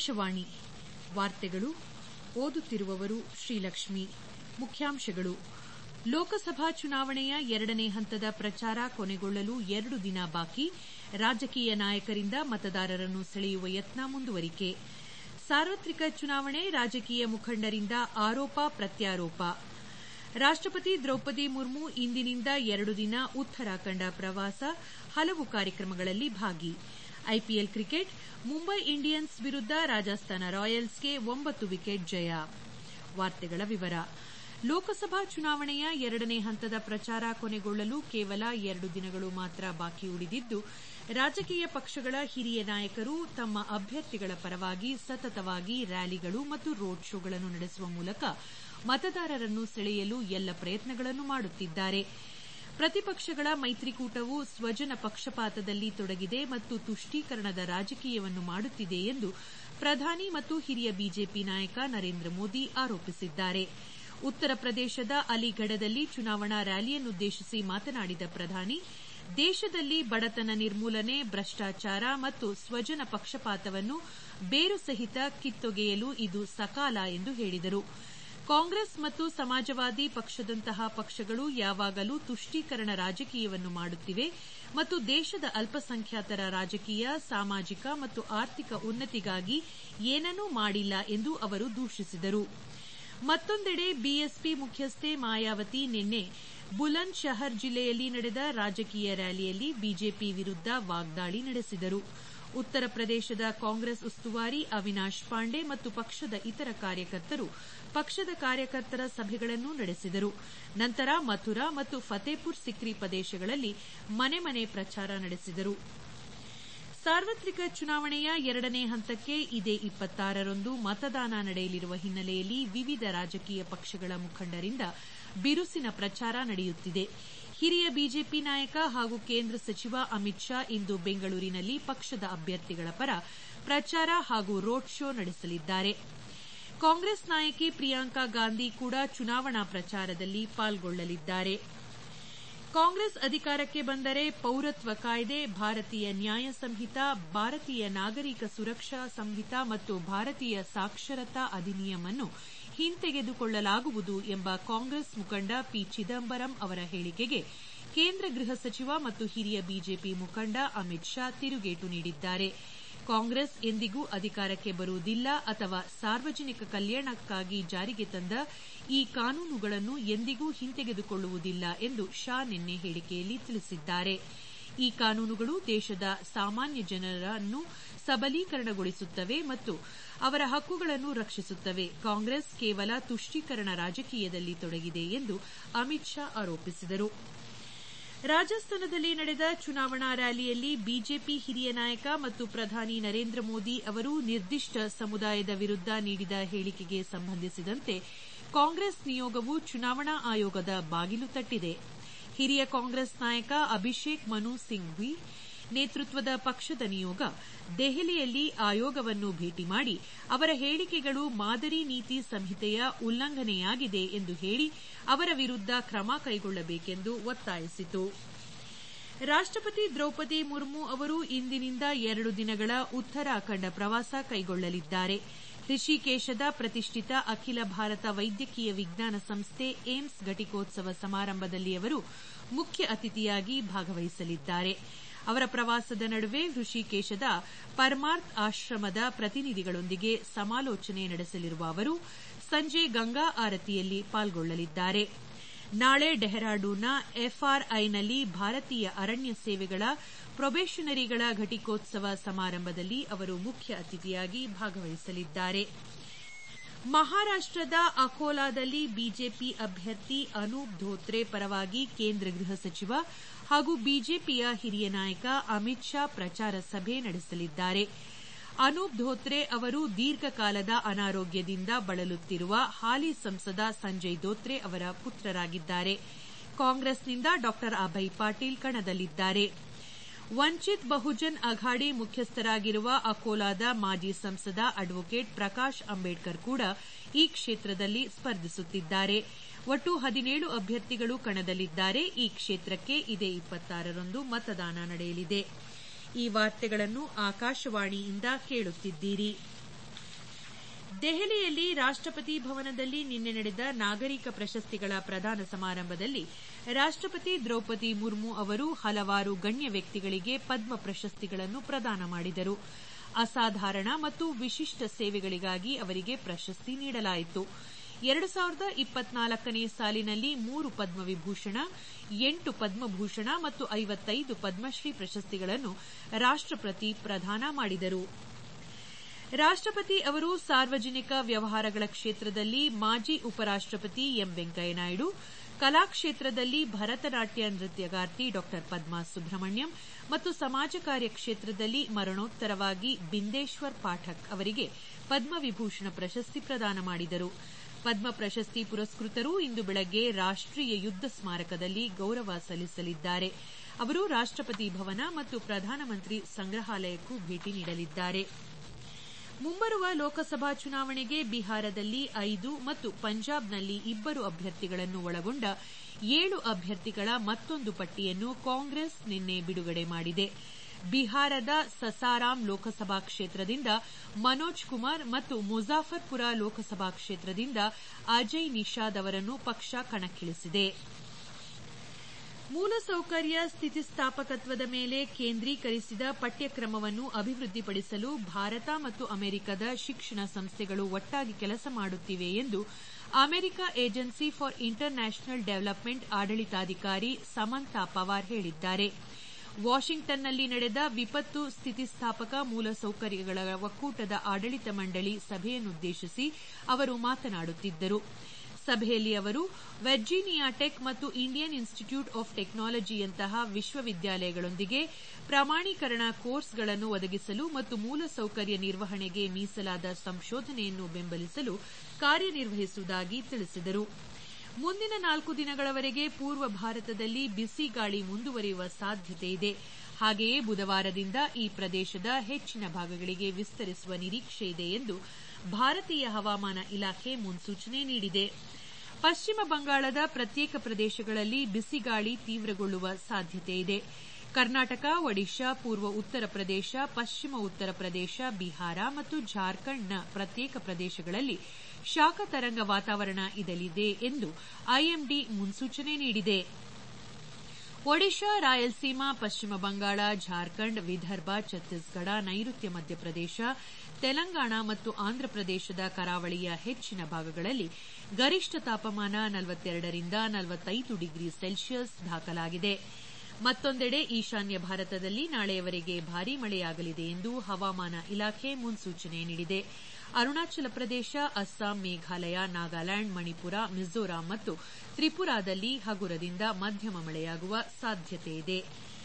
ಆಕಾಶವಾಣಿ ವಾರ್ತೆಗಳು ಓದುತ್ತಿರುವವರು ಶ್ರೀಲಕ್ಷ್ಮಿ ಮುಖ್ಯಾಂಶಗಳು ಲೋಕಸಭಾ ಚುನಾವಣೆಯ ಎರಡನೇ ಹಂತದ ಪ್ರಚಾರ ಕೊನೆಗೊಳ್ಳಲು ಎರಡು ದಿನ ಬಾಕಿ ರಾಜಕೀಯ ನಾಯಕರಿಂದ ಮತದಾರರನ್ನು ಸೆಳೆಯುವ ಯತ್ನ ಮುಂದುವರಿಕೆ ಸಾರ್ವತ್ರಿಕ ಚುನಾವಣೆ ರಾಜಕೀಯ ಮುಖಂಡರಿಂದ ಆರೋಪ ಪ್ರತ್ಯಾರೋಪ ರಾಷ್ಟಪತಿ ದ್ರೌಪದಿ ಮುರ್ಮು ಇಂದಿನಿಂದ ಎರಡು ದಿನ ಉತ್ತರಾಖಂಡ ಪ್ರವಾಸ ಹಲವು ಕಾರ್ಯಕ್ರಮಗಳಲ್ಲಿ ಭಾಗಿ ಐಪಿಎಲ್ ಕ್ರಿಕೆಟ್ ಮುಂಬೈ ಇಂಡಿಯನ್ಸ್ ವಿರುದ್ದ ರಾಜಸ್ಥಾನ ರಾಯಲ್ಸ್ಗೆ ಒಂಬತ್ತು ವಿಕೆಟ್ ಜಯ ವಾರ್ತೆಗಳ ವಿವರ ಲೋಕಸಭಾ ಚುನಾವಣೆಯ ಎರಡನೇ ಹಂತದ ಪ್ರಚಾರ ಕೊನೆಗೊಳ್ಳಲು ಕೇವಲ ಎರಡು ದಿನಗಳು ಮಾತ್ರ ಬಾಕಿ ಉಳಿದಿದ್ದು ರಾಜಕೀಯ ಪಕ್ಷಗಳ ಹಿರಿಯ ನಾಯಕರು ತಮ್ಮ ಅಭ್ಯರ್ಥಿಗಳ ಪರವಾಗಿ ಸತತವಾಗಿ ರ್ಯಾಲಿಗಳು ಮತ್ತು ರೋಡ್ ಶೋಗಳನ್ನು ನಡೆಸುವ ಮೂಲಕ ಮತದಾರರನ್ನು ಸೆಳೆಯಲು ಎಲ್ಲ ಪ್ರಯತ್ನಗಳನ್ನು ಮಾಡುತ್ತಿದ್ದಾರೆ ಪ್ರತಿಪಕ್ಷಗಳ ಮೈತ್ರಿಕೂಟವು ಸ್ವಜನ ಪಕ್ಷಪಾತದಲ್ಲಿ ತೊಡಗಿದೆ ಮತ್ತು ತುಷ್ಟೀಕರಣದ ರಾಜಕೀಯವನ್ನು ಮಾಡುತ್ತಿದೆ ಎಂದು ಪ್ರಧಾನಿ ಮತ್ತು ಹಿರಿಯ ಬಿಜೆಪಿ ನಾಯಕ ನರೇಂದ್ರ ಮೋದಿ ಆರೋಪಿಸಿದ್ದಾರೆ ಉತ್ತರ ಪ್ರದೇಶದ ಅಲಿಗಢದಲ್ಲಿ ಚುನಾವಣಾ ರ್ಯಾಲಿಯನ್ನುದ್ದೇಶಿಸಿ ಮಾತನಾಡಿದ ಪ್ರಧಾನಿ ದೇಶದಲ್ಲಿ ಬಡತನ ನಿರ್ಮೂಲನೆ ಭ್ರಷ್ಟಾಚಾರ ಮತ್ತು ಸ್ವಜನ ಪಕ್ಷಪಾತವನ್ನು ಬೇರು ಸಹಿತ ಕಿತ್ತೊಗೆಯಲು ಇದು ಸಕಾಲ ಎಂದು ಹೇಳಿದರು ಕಾಂಗ್ರೆಸ್ ಮತ್ತು ಸಮಾಜವಾದಿ ಪಕ್ಷದಂತಹ ಪಕ್ಷಗಳು ಯಾವಾಗಲೂ ತುಷ್ಟೀಕರಣ ರಾಜಕೀಯವನ್ನು ಮಾಡುತ್ತಿವೆ ಮತ್ತು ದೇಶದ ಅಲ್ಪಸಂಖ್ಯಾತರ ರಾಜಕೀಯ ಸಾಮಾಜಿಕ ಮತ್ತು ಆರ್ಥಿಕ ಉನ್ನತಿಗಾಗಿ ಏನನ್ನೂ ಮಾಡಿಲ್ಲ ಎಂದು ಅವರು ದೂಷಿಸಿದರು ಮತ್ತೊಂದೆಡೆ ಬಿಎಸ್ಪಿ ಮುಖ್ಯಸ್ಥೆ ಮಾಯಾವತಿ ನಿನ್ನೆ ಬುಲಂದ್ ಶಹರ್ ಜಿಲ್ಲೆಯಲ್ಲಿ ನಡೆದ ರಾಜಕೀಯ ರ್ಯಾಲಿಯಲ್ಲಿ ಬಿಜೆಪಿ ವಿರುದ್ದ ವಾಗ್ದಾಳಿ ನಡೆಸಿದರು ಉತ್ತರ ಪ್ರದೇಶದ ಕಾಂಗ್ರೆಸ್ ಉಸ್ತುವಾರಿ ಅವಿನಾಶ್ ಪಾಂಡೆ ಮತ್ತು ಪಕ್ಷದ ಇತರ ಕಾರ್ಯಕರ್ತರು ಪಕ್ಷದ ಕಾರ್ಯಕರ್ತರ ಸಭೆಗಳನ್ನು ನಡೆಸಿದರು ನಂತರ ಮಥುರಾ ಮತ್ತು ಫತೇಪುರ್ ಸಿಕ್ರಿ ಪ್ರದೇಶಗಳಲ್ಲಿ ಮನೆ ಮನೆ ಪ್ರಚಾರ ನಡೆಸಿದರು ಸಾರ್ವತ್ರಿಕ ಚುನಾವಣೆಯ ಎರಡನೇ ಹಂತಕ್ಕೆ ಇದೇ ಇಪ್ಪತ್ತಾರರಂದು ಮತದಾನ ನಡೆಯಲಿರುವ ಹಿನ್ನೆಲೆಯಲ್ಲಿ ವಿವಿಧ ರಾಜಕೀಯ ಪಕ್ಷಗಳ ಮುಖಂಡರಿಂದ ಬಿರುಸಿನ ಪ್ರಚಾರ ನಡೆಯುತ್ತಿದೆ ಹಿರಿಯ ಬಿಜೆಪಿ ನಾಯಕ ಹಾಗೂ ಕೇಂದ್ರ ಸಚಿವ ಅಮಿತ್ ಶಾ ಇಂದು ಬೆಂಗಳೂರಿನಲ್ಲಿ ಪಕ್ಷದ ಅಭ್ಯರ್ಥಿಗಳ ಪರ ಪ್ರಚಾರ ಹಾಗೂ ರೋಡ್ ಶೋ ನಡೆಸಲಿದ್ದಾರೆ ಕಾಂಗ್ರೆಸ್ ನಾಯಕಿ ಪ್ರಿಯಾಂಕಾ ಗಾಂಧಿ ಕೂಡ ಚುನಾವಣಾ ಪ್ರಚಾರದಲ್ಲಿ ಪಾಲ್ಗೊಳ್ಳಲಿದ್ದಾರೆ ಕಾಂಗ್ರೆಸ್ ಅಧಿಕಾರಕ್ಕೆ ಬಂದರೆ ಪೌರತ್ವ ಕಾಯ್ದೆ ಭಾರತೀಯ ನ್ಯಾಯ ಸಂಹಿತ ಭಾರತೀಯ ನಾಗರಿಕ ಸುರಕ್ಷಾ ಸಂಹಿತ ಮತ್ತು ಭಾರತೀಯ ಸಾಕ್ಷರತಾ ಅಧಿನಿಯಮವನ್ನು ಹಿಂತೆಗೆದುಕೊಳ್ಳಲಾಗುವುದು ಎಂಬ ಕಾಂಗ್ರೆಸ್ ಮುಖಂಡ ಪಿ ಚಿದಂಬರಂ ಅವರ ಹೇಳಿಕೆಗೆ ಕೇಂದ್ರ ಗೃಹ ಸಚಿವ ಮತ್ತು ಹಿರಿಯ ಬಿಜೆಪಿ ಮುಖಂಡ ಅಮಿತ್ ಶಾ ತಿರುಗೇಟು ನೀಡಿದ್ದಾರೆ ಕಾಂಗ್ರೆಸ್ ಎಂದಿಗೂ ಅಧಿಕಾರಕ್ಕೆ ಬರುವುದಿಲ್ಲ ಅಥವಾ ಸಾರ್ವಜನಿಕ ಕಲ್ಯಾಣಕ್ಕಾಗಿ ಜಾರಿಗೆ ತಂದ ಈ ಕಾನೂನುಗಳನ್ನು ಎಂದಿಗೂ ಹಿಂತೆಗೆದುಕೊಳ್ಳುವುದಿಲ್ಲ ಎಂದು ಶಾ ನಿನ್ನೆ ಹೇಳಿಕೆಯಲ್ಲಿ ತಿಳಿಸಿದ್ದಾರೆ ಈ ಕಾನೂನುಗಳು ದೇಶದ ಸಾಮಾನ್ಯ ಜನರನ್ನು ಸಬಲೀಕರಣಗೊಳಿಸುತ್ತವೆ ಮತ್ತು ಅವರ ಹಕ್ಕುಗಳನ್ನು ರಕ್ಷಿಸುತ್ತವೆ ಕಾಂಗ್ರೆಸ್ ಕೇವಲ ತುಷ್ಟೀಕರಣ ರಾಜಕೀಯದಲ್ಲಿ ತೊಡಗಿದೆ ಎಂದು ಅಮಿತ್ ಶಾ ಆರೋಪಿಸಿದರು ರಾಜಸ್ಥಾನದಲ್ಲಿ ನಡೆದ ಚುನಾವಣಾ ರ್ಯಾಲಿಯಲ್ಲಿ ಬಿಜೆಪಿ ಹಿರಿಯ ನಾಯಕ ಮತ್ತು ಪ್ರಧಾನಿ ನರೇಂದ್ರ ಮೋದಿ ಅವರು ನಿರ್ದಿಷ್ಟ ಸಮುದಾಯದ ವಿರುದ್ದ ನೀಡಿದ ಹೇಳಿಕೆಗೆ ಸಂಬಂಧಿಸಿದಂತೆ ಕಾಂಗ್ರೆಸ್ ನಿಯೋಗವು ಚುನಾವಣಾ ಆಯೋಗದ ಬಾಗಿಲು ತಟ್ಟಿದೆ ಹಿರಿಯ ಕಾಂಗ್ರೆಸ್ ನಾಯಕ ಅಭಿಷೇಕ್ ಮನು ಸಿಂಘ್ವಿ ನೇತೃತ್ವದ ಪಕ್ಷದ ನಿಯೋಗ ದೆಹಲಿಯಲ್ಲಿ ಆಯೋಗವನ್ನು ಭೇಟಿ ಮಾಡಿ ಅವರ ಹೇಳಿಕೆಗಳು ಮಾದರಿ ನೀತಿ ಸಂಹಿತೆಯ ಉಲ್ಲಂಘನೆಯಾಗಿದೆ ಎಂದು ಹೇಳಿ ಅವರ ವಿರುದ್ದ ಕ್ರಮ ಕೈಗೊಳ್ಳಬೇಕೆಂದು ಒತ್ತಾಯಿಸಿತು ರಾಷ್ಟಪತಿ ದ್ರೌಪದಿ ಮುರ್ಮು ಅವರು ಇಂದಿನಿಂದ ಎರಡು ದಿನಗಳ ಉತ್ತರಾಖಂಡ ಪ್ರವಾಸ ಕೈಗೊಳ್ಳಲಿದ್ದಾರೆ ರಿಷಿಕೇಶದ ಪ್ರತಿಷ್ಠಿತ ಅಖಿಲ ಭಾರತ ವೈದ್ಯಕೀಯ ವಿಜ್ಞಾನ ಸಂಸ್ಥೆ ಏಮ್ಸ್ ಘಟಿಕೋತ್ಸವ ಸಮಾರಂಭದಲ್ಲಿ ಅವರು ಮುಖ್ಯ ಅತಿಥಿಯಾಗಿ ಭಾಗವಹಿಸಲಿದ್ದಾರೆ ಅವರ ಪ್ರವಾಸದ ನಡುವೆ ಋಷಿಕೇಶದ ಪರಮಾರ್ಥ್ ಆಶ್ರಮದ ಪ್ರತಿನಿಧಿಗಳೊಂದಿಗೆ ಸಮಾಲೋಚನೆ ನಡೆಸಲಿರುವ ಅವರು ಸಂಜೆ ಗಂಗಾ ಆರತಿಯಲ್ಲಿ ಪಾಲ್ಗೊಳ್ಳಲಿದ್ದಾರೆ ನಾಳೆ ಡೆಹ್ರಾಡೂನ್ನ ಎಫ್ಆರ್ಐನಲ್ಲಿ ಭಾರತೀಯ ಅರಣ್ಯ ಸೇವೆಗಳ ಪ್ರೊಬೇಷನರಿಗಳ ಘಟಿಕೋತ್ಸವ ಸಮಾರಂಭದಲ್ಲಿ ಅವರು ಮುಖ್ಯ ಅತಿಥಿಯಾಗಿ ಭಾಗವಹಿಸಲಿದ್ದಾರೆ ಮಹಾರಾಷ್ಟದ ಅಕೋಲಾದಲ್ಲಿ ಬಿಜೆಪಿ ಅಭ್ಯರ್ಥಿ ಅನೂಪ್ ಧೋತ್ರೆ ಪರವಾಗಿ ಕೇಂದ್ರ ಗೃಹ ಸಚಿವ ಹಾಗೂ ಬಿಜೆಪಿಯ ಹಿರಿಯ ನಾಯಕ ಅಮಿತ್ ಶಾ ಪ್ರಚಾರ ಸಭೆ ನಡೆಸಲಿದ್ದಾರೆ ಅನೂಪ್ ಧೋತ್ರೆ ಅವರು ದೀರ್ಘಕಾಲದ ಅನಾರೋಗ್ಯದಿಂದ ಬಳಲುತ್ತಿರುವ ಹಾಲಿ ಸಂಸದ ಸಂಜಯ್ ಧೋತ್ರೆ ಅವರ ಪುತ್ರರಾಗಿದ್ದಾರೆ ಕಾಂಗ್ರೆಸ್ನಿಂದ ಡಾ ಅಭಯ್ ಪಾಟೀಲ್ ಕಣದಲ್ಲಿದ್ದಾರೆ ವಂಚಿತ್ ಬಹುಜನ್ ಅಘಾಡಿ ಮುಖ್ಯಸ್ಥರಾಗಿರುವ ಅಕೋಲಾದ ಮಾಜಿ ಸಂಸದ ಅಡ್ವೊಕೇಟ್ ಪ್ರಕಾಶ್ ಅಂಬೇಡ್ಕರ್ ಕೂಡ ಈ ಕ್ಷೇತ್ರದಲ್ಲಿ ಸ್ಪರ್ಧಿಸುತ್ತಿದ್ದಾರೆ ಒಟ್ಟು ಹದಿನೇಳು ಅಭ್ಯರ್ಥಿಗಳು ಕಣದಲ್ಲಿದ್ದಾರೆ ಈ ಕ್ಷೇತ್ರಕ್ಕೆ ಇದೇ ಇಪ್ಪತ್ತಾರರಂದು ಮತದಾನ ನಡೆಯಲಿದೆ ಈ ವಾರ್ತೆಗಳನ್ನು ಆಕಾಶವಾಣಿಯಿಂದ ಕೇಳುತ್ತಿದ್ದೀರಿ ದೆಹಲಿಯಲ್ಲಿ ರಾಷ್ಟಪತಿ ಭವನದಲ್ಲಿ ನಿನ್ನೆ ನಡೆದ ನಾಗರಿಕ ಪ್ರಶಸ್ತಿಗಳ ಪ್ರದಾನ ಸಮಾರಂಭದಲ್ಲಿ ರಾಷ್ಟಪತಿ ದ್ರೌಪದಿ ಮುರ್ಮು ಅವರು ಹಲವಾರು ಗಣ್ಯ ವ್ಯಕ್ತಿಗಳಿಗೆ ಪದ್ಮ ಪ್ರಶಸ್ತಿಗಳನ್ನು ಪ್ರದಾನ ಮಾಡಿದರು ಅಸಾಧಾರಣ ಮತ್ತು ವಿಶಿಷ್ಟ ಸೇವೆಗಳಿಗಾಗಿ ಅವರಿಗೆ ಪ್ರಶಸ್ತಿ ನೀಡಲಾಯಿತು ಎರಡು ಸಾವಿರದ ಇಪ್ಪತ್ನಾಲ್ಕನೇ ಸಾಲಿನಲ್ಲಿ ಮೂರು ಪದ್ಮವಿಭೂಷಣ ಎಂಟು ಪದ್ಮಭೂಷಣ ಮತ್ತು ಐವತ್ತೈದು ಪದ್ಮಶ್ರೀ ಪ್ರಶಸ್ತಿಗಳನ್ನು ರಾಷ್ಟಪತಿ ಪ್ರದಾನ ಮಾಡಿದರು ರಾಷ್ಟಪತಿ ಅವರು ಸಾರ್ವಜನಿಕ ವ್ಯವಹಾರಗಳ ಕ್ಷೇತ್ರದಲ್ಲಿ ಮಾಜಿ ಉಪರಾಷ್ಟಪತಿ ಎಂ ವೆಂಕಯ್ಯನಾಯ್ಡು ಕಲಾ ಕ್ಷೇತ್ರದಲ್ಲಿ ಭರತನಾಟ್ಯ ನೃತ್ಯಗಾರ್ತಿ ಡಾ ಪದ್ಮಾ ಸುಬ್ರಹ್ಮಣ್ಯಂ ಮತ್ತು ಸಮಾಜ ಕಾರ್ಯ ಕ್ಷೇತ್ರದಲ್ಲಿ ಮರಣೋತ್ತರವಾಗಿ ಬಿಂದೇಶ್ವರ್ ಪಾಠಕ್ ಅವರಿಗೆ ಪದ್ಮವಿಭೂಷಣ ಪ್ರಶಸ್ತಿ ಪ್ರದಾನ ಮಾಡಿದರು ಪದ್ಮ ಪ್ರಶಸ್ತಿ ಪುರಸ್ಕೃತರು ಇಂದು ಬೆಳಗ್ಗೆ ರಾಷ್ಟೀಯ ಯುದ್ದ ಸ್ಮಾರಕದಲ್ಲಿ ಗೌರವ ಸಲ್ಲಿಸಲಿದ್ದಾರೆ ಅವರು ರಾಷ್ಟಪತಿ ಭವನ ಮತ್ತು ಪ್ರಧಾನಮಂತ್ರಿ ಸಂಗ್ರಹಾಲಯಕ್ಕೂ ಭೇಟಿ ನೀಡಲಿದ್ದಾರೆ ಮುಂಬರುವ ಲೋಕಸಭಾ ಚುನಾವಣೆಗೆ ಬಿಹಾರದಲ್ಲಿ ಐದು ಮತ್ತು ಪಂಜಾಬ್ನಲ್ಲಿ ಇಬ್ಬರು ಅಭ್ಯರ್ಥಿಗಳನ್ನು ಒಳಗೊಂಡ ಏಳು ಅಭ್ಯರ್ಥಿಗಳ ಮತ್ತೊಂದು ಪಟ್ಟಿಯನ್ನು ಕಾಂಗ್ರೆಸ್ ನಿನ್ನೆ ಬಿಡುಗಡೆ ಮಾಡಿದೆ ಬಿಹಾರದ ಸಸಾರಾಂ ಲೋಕಸಭಾ ಕ್ಷೇತ್ರದಿಂದ ಮನೋಜ್ ಕುಮಾರ್ ಮತ್ತು ಮುಜಾಫರ್ಪುರ ಲೋಕಸಭಾ ಕ್ಷೇತ್ರದಿಂದ ಅಜಯ್ ನಿಷಾದ್ ಅವರನ್ನು ಪಕ್ಷ ಕಣಕ್ಕಿಳಿಸಿದೆ ಮೂಲಸೌಕರ್ಯ ಸ್ಥಿತಿಸ್ಥಾಪಕತ್ವದ ಮೇಲೆ ಕೇಂದ್ರೀಕರಿಸಿದ ಪಠ್ಯಕ್ರಮವನ್ನು ಅಭಿವೃದ್ಧಿಪಡಿಸಲು ಭಾರತ ಮತ್ತು ಅಮೆರಿಕದ ಶಿಕ್ಷಣ ಸಂಸ್ಥೆಗಳು ಒಟ್ಟಾಗಿ ಕೆಲಸ ಮಾಡುತ್ತಿವೆ ಎಂದು America agency for international development ಆಡಳಿತಾಧಿಕಾರಿ ಸಮಂತಾ ಪವಾರ್ ಹೇಳಿದ್ದಾರೆ ವಾಷಿಂಗ್ಟನ್ನಲ್ಲಿ ನಡೆದ ವಿಪತ್ತು ಸ್ಥಿತಿಸ್ಥಾಪಕ ಮೂಲಸೌಕರ್ಯಗಳ ಒಕ್ಕೂಟದ ಆಡಳಿತ ಮಂಡಳಿ ಸಭೆಯನ್ನುದ್ದೇಶಿಸಿ ಅವರು ಮಾತನಾಡುತ್ತಿದ್ದರು ಸಭೆಯಲ್ಲಿ ಅವರು ವರ್ಜೀನಿಯಾ ಟೆಕ್ ಮತ್ತು ಇಂಡಿಯನ್ ಇನ್ಸ್ಟಿಟ್ಯೂಟ್ ಆಫ್ ಟೆಕ್ನಾಲಜಿಯಂತಹ ವಿಶ್ವವಿದ್ಯಾಲಯಗಳೊಂದಿಗೆ ಪ್ರಮಾಣೀಕರಣ ಕೋರ್ಸ್ಗಳನ್ನು ಒದಗಿಸಲು ಮತ್ತು ಮೂಲಸೌಕರ್ಯ ನಿರ್ವಹಣೆಗೆ ಮೀಸಲಾದ ಸಂಶೋಧನೆಯನ್ನು ಬೆಂಬಲಿಸಲು ಕಾರ್ಯನಿರ್ವಹಿಸುವುದಾಗಿ ತಿಳಿಸಿದರು ಮುಂದಿನ ನಾಲ್ಕು ದಿನಗಳವರೆಗೆ ಪೂರ್ವ ಭಾರತದಲ್ಲಿ ಬಿಸಿ ಗಾಳಿ ಮುಂದುವರಿಯುವ ಸಾಧ್ಯತೆಯಿದೆ ಹಾಗೆಯೇ ಬುಧವಾರದಿಂದ ಈ ಪ್ರದೇಶದ ಹೆಚ್ಚಿನ ಭಾಗಗಳಿಗೆ ವಿಸ್ತರಿಸುವ ನಿರೀಕ್ಷೆಯಿದೆ ಎಂದು ಭಾರತೀಯ ಹವಾಮಾನ ಇಲಾಖೆ ಮುನ್ಸೂಚನೆ ನೀಡಿದೆ ಪಶ್ಚಿಮ ಬಂಗಾಳದ ಪ್ರತ್ಯೇಕ ಪ್ರದೇಶಗಳಲ್ಲಿ ಬಿಸಿಗಾಳಿ ತೀವ್ರಗೊಳ್ಳುವ ಸಾಧ್ಯತೆಯಿದೆ ಕರ್ನಾಟಕ ಒಡಿಶಾ ಪೂರ್ವ ಉತ್ತರ ಪ್ರದೇಶ ಪಶ್ಚಿಮ ಉತ್ತರ ಪ್ರದೇಶ ಬಿಹಾರ ಮತ್ತು ಜಾರ್ಖಂಡ್ನ ಪ್ರತ್ಯೇಕ ಪ್ರದೇಶಗಳಲ್ಲಿ ಶಾಖ ತರಂಗ ವಾತಾವರಣ ಇರಲಿದೆ ಎಂದು ಐಎಂಡಿ ಮುನ್ಸೂಚನೆ ನೀಡಿದೆ ಒಡಿಶಾ ರಾಯಲಸೀಮಾ ಪಶ್ಚಿಮ ಬಂಗಾಳ ಜಾರ್ಖಂಡ್ ವಿದರ್ಭ ಛತ್ತೀಸ್ಗಢ ನೈಋತ್ಯ ಮಧ್ಯಪ್ರದೇಶ ತೆಲಂಗಾಣ ಮತ್ತು ಆಂಧ್ರಪ್ರದೇಶದ ಕರಾವಳಿಯ ಹೆಚ್ಚಿನ ಭಾಗಗಳಲ್ಲಿ ಗರಿಷ್ಠ ತಾಪಮಾನ ನಲವತ್ತೆರಡರಿಂದ ನಲವತ್ತೈದು ಡಿಗ್ರಿ ಸೆಲ್ಸಿಯಸ್ ದಾಖಲಾಗಿದೆ ಮತ್ತೊಂದೆಡೆ ಈಶಾನ್ಯ ಭಾರತದಲ್ಲಿ ನಾಳೆಯವರೆಗೆ ಭಾರೀ ಮಳೆಯಾಗಲಿದೆ ಎಂದು ಹವಾಮಾನ ಇಲಾಖೆ ಮುನ್ಸೂಚನೆ ನೀಡಿದೆ ಅರುಣಾಚಲ ಪ್ರದೇಶ ಅಸ್ಸಾಂ ಮೇಘಾಲಯ ನಾಗಾಲ್ಯಾಂಡ್ ಮಣಿಪುರ ಮಿಜೋರಾಂ ಮತ್ತು ತ್ರಿಪುರಾದಲ್ಲಿ ಹಗುರದಿಂದ ಮಧ್ಯಮ ಮಳೆಯಾಗುವ ಸಾಧ್ಯತೆಯಿದೆ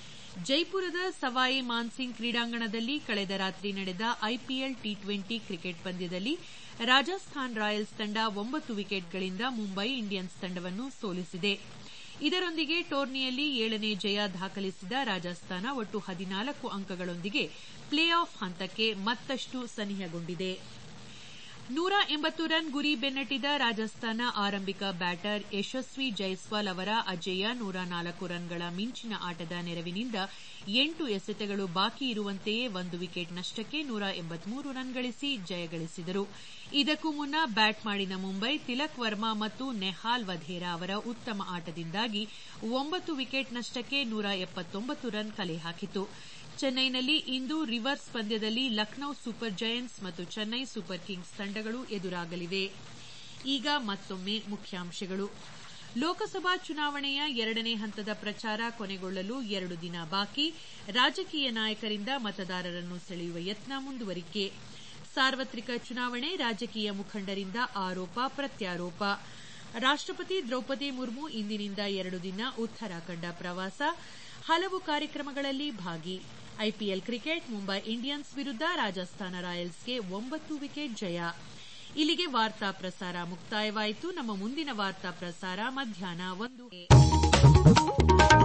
ಜೈಪುರದ ಸವಾಯಿ ಮಾನ್ಸಿಂಗ್ ಕ್ರೀಡಾಂಗಣದಲ್ಲಿ ಕಳೆದ ರಾತ್ರಿ ನಡೆದ ಐಪಿಎಲ್ ಟಿ ಟ್ವೆಂಟಿ ಕ್ರಿಕೆಟ್ ಪಂದ್ಯದಲ್ಲಿ ರಾಜಸ್ಥಾನ್ ರಾಯಲ್ಸ್ ತಂಡ ಒಂಬತ್ತು ವಿಕೆಟ್ಗಳಿಂದ ಮುಂಬೈ ಇಂಡಿಯನ್ಸ್ ತಂಡವನ್ನು ಸೋಲಿಸಿದೆ ಇದರೊಂದಿಗೆ ಟೂರ್ನಿಯಲ್ಲಿ ಏಳನೇ ಜಯ ದಾಖಲಿಸಿದ ರಾಜಸ್ಥಾನ ಒಟ್ಟು ಹದಿನಾಲ್ಕು ಅಂಕಗಳೊಂದಿಗೆ ಪ್ಲೇ ಆಫ್ ಹಂತಕ್ಕೆ ಮತ್ತಷ್ಟು ಸನಿಹಗೊಂಡಿದೆ ನೂರ ಎಂಬತ್ತು ರನ್ ಗುರಿ ಬೆನ್ನಟ್ಟಿದ ರಾಜಸ್ಥಾನ ಆರಂಭಿಕ ಬ್ಯಾಟರ್ ಯಶಸ್ವಿ ಜೈಸ್ವಾಲ್ ಅವರ ಅಜೇಯ ನೂರ ನಾಲ್ಕು ರನ್ಗಳ ಮಿಂಚಿನ ಆಟದ ನೆರವಿನಿಂದ ಎಂಟು ಎಸೆತಗಳು ಬಾಕಿ ಇರುವಂತೆಯೇ ಒಂದು ವಿಕೆಟ್ ನಷ್ಟಕ್ಕೆ ನೂರ ಎಂಬತ್ಮೂರು ರನ್ ಗಳಿಸಿ ಜಯಗಳಿಸಿದರು ಇದಕ್ಕೂ ಮುನ್ನ ಬ್ಯಾಟ್ ಮಾಡಿದ ಮುಂಬೈ ತಿಲಕ್ ವರ್ಮಾ ಮತ್ತು ನೆಹಾಲ್ ವಧೇರಾ ಅವರ ಉತ್ತಮ ಆಟದಿಂದಾಗಿ ಒಂಬತ್ತು ವಿಕೆಟ್ ನಷ್ಟಕ್ಕೆ ನೂರ ಎಪ್ಪತ್ತೊಂಬತ್ತು ರನ್ ಕಲೆ ಹಾಕಿತು ಚೆನ್ನೈನಲ್ಲಿ ಇಂದು ರಿವರ್ಸ್ ಪಂದ್ಯದಲ್ಲಿ ಲಖನೌ ಸೂಪರ್ ಜಯಂಟ್ಸ್ ಮತ್ತು ಚೆನ್ನೈ ಸೂಪರ್ ಕಿಂಗ್ಸ್ ತಂಡಗಳು ಎದುರಾಗಲಿವೆ ಈಗ ಮತ್ತೊಮ್ಮೆ ಮುಖ್ಯಾಂಶಗಳು ಲೋಕಸಭಾ ಚುನಾವಣೆಯ ಎರಡನೇ ಹಂತದ ಪ್ರಚಾರ ಕೊನೆಗೊಳ್ಳಲು ಎರಡು ದಿನ ಬಾಕಿ ರಾಜಕೀಯ ನಾಯಕರಿಂದ ಮತದಾರರನ್ನು ಸೆಳೆಯುವ ಯತ್ನ ಮುಂದುವರಿಕೆ ಸಾರ್ವತ್ರಿಕ ಚುನಾವಣೆ ರಾಜಕೀಯ ಮುಖಂಡರಿಂದ ಆರೋಪ ಪ್ರತ್ಯಾರೋಪ ರಾಷ್ಟಪತಿ ದ್ರೌಪದಿ ಮುರ್ಮು ಇಂದಿನಿಂದ ಎರಡು ದಿನ ಉತ್ತರಾಖಂಡ ಪ್ರವಾಸ ಹಲವು ಕಾರ್ಯಕ್ರಮಗಳಲ್ಲಿ ಭಾಗಿ ಐಪಿಎಲ್ ಕ್ರಿಕೆಟ್ ಮುಂಬೈ ಇಂಡಿಯನ್ಸ್ ವಿರುದ್ಧ ರಾಜಸ್ಥಾನ ರಾಯಲ್ಸ್ಗೆ ಒಂಬತ್ತು ವಿಕೆಟ್ ಜಯ ಇಲ್ಲಿಗೆ ವಾರ್ತಾ ಪ್ರಸಾರ ಮುಕ್ತಾಯವಾಯಿತು ನಮ್ಮ ಮುಂದಿನ ವಾರ್ತಾ ಪ್ರಸಾರ ಮಧ್ಯಾಹ್ನ ಒಂದು